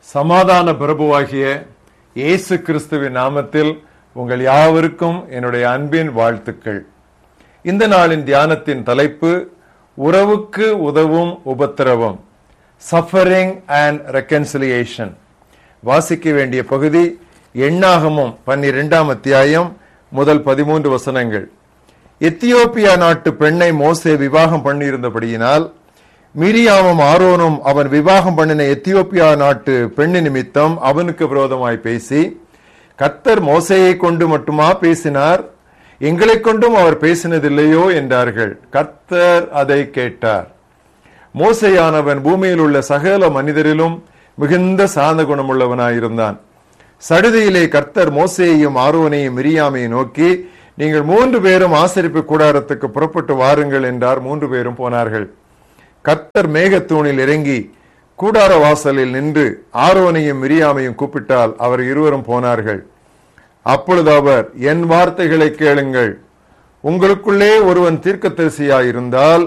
சமாதான பிரபுவாகிய இயேசு கிறிஸ்துவின் நாமத்தில் உங்கள் யாவருக்கும் என்னுடைய அன்பின் வாழ்த்துக்கள் இந்த நாளின் தியானத்தின் தலைப்பு உறவுக்கு உதவும் உபத்திரவம் சஃபரிங் அண்ட் ரெக்கன்சிலியேஷன் வாசிக்க வேண்டிய பகுதி எண்ணாகமும் பன்னிரெண்டாம் அத்தியாயம் முதல் பதிமூன்று வசனங்கள் எத்தியோப்பியா நாட்டு பெண்ணை மோசே விவாகம் பண்ணியிருந்தபடியினால் மிரியாமும் ஆரோனும் அவன் விவாகம் பண்ணின எத்தியோப்பியா நாட்டு பெண்ணு நிமித்தம் அவனுக்கு விரோதமாய் பேசி கத்தர் மோசையை கொண்டு மட்டுமா பேசினார் எங்களை கொண்டும் அவர் பேசினதில்லையோ என்றார்கள் கர்த்தர் அதை கேட்டார் மோசையானவன் பூமியில் உள்ள சகல மனிதரிலும் மிகுந்த சாந்த குணமுள்ளவனாயிருந்தான் சடுதியிலே கர்த்தர் மோசேயையும் ஆரோனையும் மிரியாமையும் நோக்கி நீங்கள் மூன்று பேரும் ஆசரிப்பு கூடாரத்துக்கு புறப்பட்டு வாருங்கள் என்றார் மூன்று பேரும் போனார்கள் கர்த்தர் மேகத்தூணில் இறங்கி கூடார வாசலில் நின்று ஆரோனையும் மிரியாமையும் கூப்பிட்டால் அவர் இருவரும் போனார்கள் அப்பொழுது அவர் என் வார்த்தைகளை கேளுங்கள் உங்களுக்குள்ளே ஒருவன் தீர்க்கதரிசியாயிருந்தால்